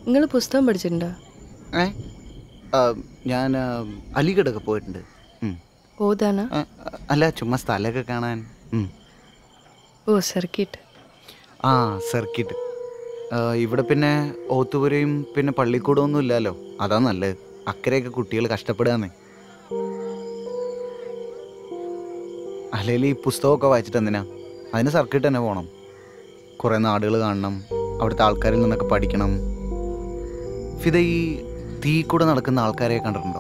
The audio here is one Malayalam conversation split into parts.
നിങ്ങൾ പുസ്തകം പഠിച്ചിട്ടുണ്ടോ ഏ ആ, ഞാൻ ആ, അലിഗഡൊക്കെ പോയിട്ടുണ്ട് ഉം. ഓതാനാ ആ, അല്ല ചുമ്മാ സ്ഥലമൊക്കെ കാണാൻ ഉം. ഓ സർക്കിട്ട് ആ സർക്കിട്ട് ആ, ഇവിടെ പിന്നെ ഓത്തുപുരയും പിന്നെ പള്ളിക്കൂടമൊന്നും ഇല്ലല്ലോ അതാ നല്ലത് അക്കരെയൊക്കെ കുട്ടികൾ കഷ്ടപ്പെടാന്നേ അല്ലെങ്കിൽ ഈ പുസ്തകമൊക്കെ വായിച്ചിട്ട് എന്തിനാ അതിന് സർക്കിട്ട് തന്നെ പോകണം കുറേ നാടുകൾ കാണണം അവിടുത്തെ ആൾക്കാരിൽ നിന്നൊക്കെ പഠിക്കണം ഫിദ ഈ തീ കൂടെ നടക്കുന്ന ആൾക്കാരെ കണ്ടിട്ടുണ്ടോ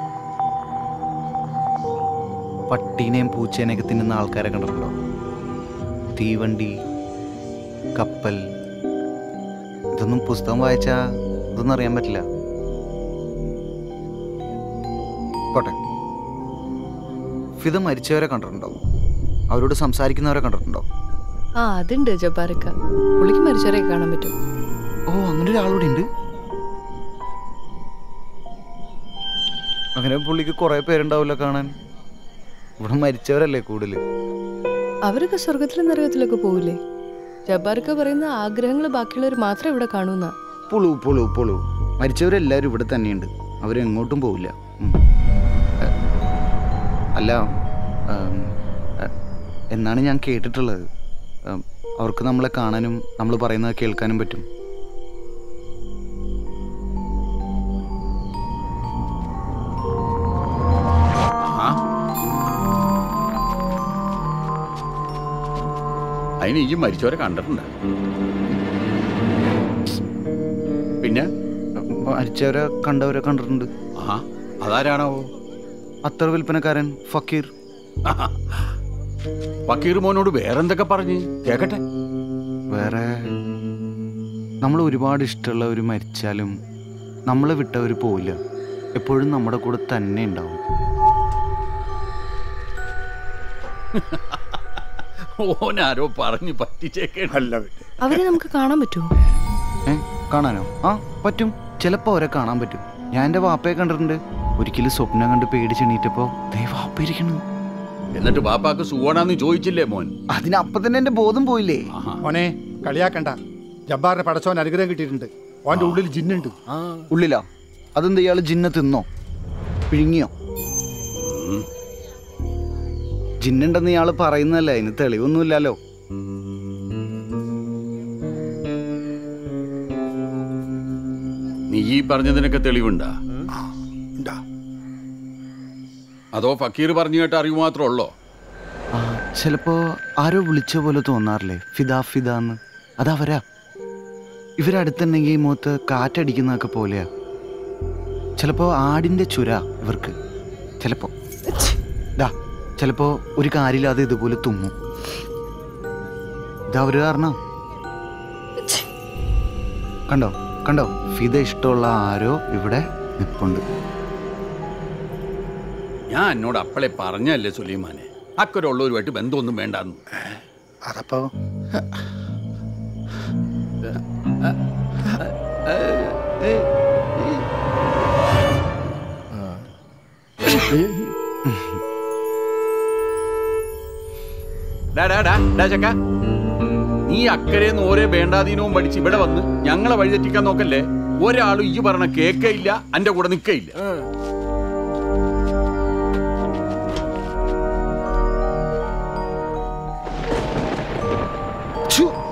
പട്ടീനെയും പൂച്ചേനെയൊക്കെ തിന്നുന്ന ആൾക്കാരെ കണ്ടിട്ടുണ്ടോ തീവണ്ടി കപ്പൽ ഇതൊന്നും പുസ്തകം വായിച്ചാ ഇതൊന്നും അറിയാൻ പറ്റില്ല പോട്ടെ ഫിദ മരിച്ചവരെ കണ്ടിട്ടുണ്ടോ അവരോട് സംസാരിക്കുന്നവരെ കണ്ടിട്ടുണ്ടോ ആ അതുണ്ട് ജബ്ബാറിക്ക പുള്ളിക്ക് മരിച്ചവരെയൊക്കെ കാണാൻ പറ്റും ഓ അങ്ങനെ ഒരാളൂടെ ഉണ്ട് അങ്ങനെ പുള്ളിക്ക് കുറെ പേരുണ്ടാവില്ല കാണാൻ ഇവിടെ മരിച്ചവരല്ലേ കൂടുതൽ അവരൊക്കെ സ്വർഗത്തിലും നരകത്തിലൊക്കെ പോവില്ലേ ജബ്ബാറിക്ക പറയുന്ന ആഗ്രഹങ്ങൾ ബാക്കിയുള്ളവർ മാത്രമേ ഇവിടെ കാണൂന്ന പുളു പുളു പുളു മരിച്ചവരെല്ലാവരും ഇവിടെ തന്നെയുണ്ട് അവരെങ്ങോട്ടും പോവില്ല ഉം. എ, അല്ല ഉം, എ, എന്നാണ് ഞാൻ കേട്ടിട്ടുള്ളത് ഉം, അവർക്ക് നമ്മളെ കാണാനും നമ്മൾ പറയുന്നത് കേൾക്കാനും പറ്റും ആ അതിന് ഈ മരിച്ചവരെ കണ്ടിട്ടുണ്ട് പിന്നെ മരിച്ചവരെ കണ്ടവരെ കണ്ടിട്ടുണ്ട് ആ അതാരാണാവോ അത്ര വിൽപ്പനക്കാരൻ ഫക്കീർ വക്കീർ മോനോട് വേറെന്തൊക്കെ പറഞ്ഞ് കേക്കട്ടെ വേറെ നമ്മൾ ഒരുപാട് ഇഷ്ടമുള്ളവർ മരിച്ചാലും നമ്മളെ വിട്ടവർ പോവില്ല എപ്പോഴും നമ്മുടെ കൂടെ തന്നെ ഉണ്ടാവും ഓനാരോ പറഞ്ഞ് പറ്റിച്ചേക്കേ അല്ല പിന്നെ അവരെ നമുക്ക് കാണാൻ പറ്റുമോ ഏ കാണാനോ ആ പറ്റും ചിലപ്പോൾ അവരെ കാണാൻ പറ്റും ഞാൻ എൻ്റെ വാപ്പയെ കണ്ടിട്ടുണ്ട് ഒരിക്കലും സ്വപ്നം കണ്ട് പേടിച്ചെണീറ്റപ്പോൾ ദേ വാപ്പ ഇരിക്കണു എന്നിട്ട് ബാപ്പാക്ക് സുവണാന്ന് ചോദിച്ചില്ലേ മോൻ അതിനപ്പം തന്നെ എൻ്റെ ബോധം പോയില്ലേ ആഹാ മോനെ കളിയാക്കണ്ട ജബ്ബാറിന്റെ പടച്ചോൻ അനുഗ്രഹം കിട്ടിയിട്ടുണ്ട് ഓന്റെ ഉള്ളിൽ ജിന്നുണ്ട് ഉള്ളിലാ അതെന്താ ഇയാൾ ജിന്ന തിന്നോ പിഴുങ്ങിയോ ഉം. ജിന്നുണ്ടെന്ന് ഇയാൾ പറയുന്നതല്ലേ അതിന് തെളിവൊന്നുമില്ലല്ലോ നീ ഈ പറഞ്ഞതിനൊക്കെ തെളിവുണ്ടാ ഉണ്ടാ അതോ ഫക്കീർ പറഞ്ഞു കേട്ട അറിവ് മാത്രമേ ഉള്ളോ ആ ചിലപ്പോ ആരോ വിളിച്ച പോലെ തോന്നാറില്ലേ ഫിദ ഫിദ എന്ന് അതവരാ ഇവരടുത്തുണ്ടെങ്കിൽ ഈ മുഖത്ത് കാറ്റടിക്കുന്നതൊക്കെ പോലെയാ ചിലപ്പോ ആടിന്റെ ചുര ഇവർക്ക് ചിലപ്പോ ദാ ചിലപ്പോ ഒരു കാര്യമില്ലാതെ ഇതുപോലെ തുമ്മും ഇതാ ഒരു കാരണം കണ്ടോ കണ്ടോ ഫിദ ഇഷ്ടമുള്ള ആരോ ഇവിടെ നിപ്പുണ്ട് ഞാൻ എന്നോട് അപ്പളെ പറഞ്ഞല്ലേ സുലൈമാനെ അക്കരെ ഉള്ളവരുമായിട്ട് ബന്ധമൊന്നും വേണ്ടാന്ന് അതപ്പോ ഡാ, ഡാ, ഡാ, ഡാ ചക്ക. നീ അക്കരേന്ന് ഓരോ വേണ്ടാതീനവും പഠിച്ച് ഇവിടെ വന്ന് ഞങ്ങളെ വഴിതെറ്റിക്കാൻ നോക്കല്ലേ ഒരാളും ഈ പറഞ്ഞ കേക്കയില്ല അന്റെ കൂടെ നിക്കയില്ല ഛു!